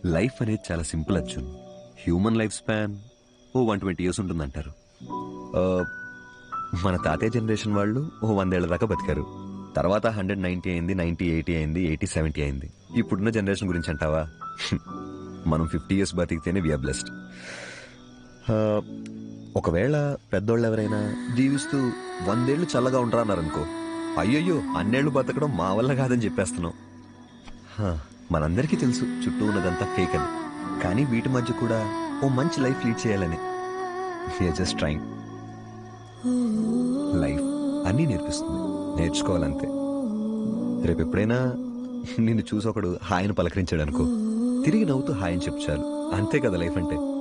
life అనేది చాలా simple Arjun human life span ఓ వన్ ట్వంటీ ఇయర్స్ ఉంటుందంటారు ఆ, మన తాతయ్య జనరేషన్ వాళ్ళు ఓ వందేళ్ల దాకా బతికారు తర్వాత హండ్రెడ్ నైన్టీ అయింది నైన్టీ ఎయిటీ అయింది ఎయిటీ సెవెంటీ అయింది ఇప్పుడున్న జనరేషన్ గురించి అంటావా మనం ఫిఫ్టీ ఇయర్స్ బతికితేనే విఆర్ బ్లెస్డ్ ఒకవేళ పెద్దోళ్ళు ఎవరైనా జీవిస్తూ వందేళ్లు చల్లగా ఉంటారా అన్నారనుకో అయ్యయ్యో అన్నేళ్లు బతకడం మా వల్ల కాదని చెప్పేస్తున్నాం హా, మనందరికీ తెలుసు చుట్టూ ఉన్నదంతా ఫేక్ అని కానీ వీటి మధ్య కూడా ఓ మంచి లైఫ్ లీడ్ చేయాలని జస్ట్ ట్రైంగ్ లైఫ్ అన్నీ నేర్పిస్తుంది నేర్చుకోవాలంతే రేపు ఎప్పుడైనా నిన్ను చూసి ఒకడు హాయని పలకరించాడు అనుకో తిరిగి నవ్వుతూ హాయని చెప్పు చాలు అంతే కదా లైఫ్ అంటే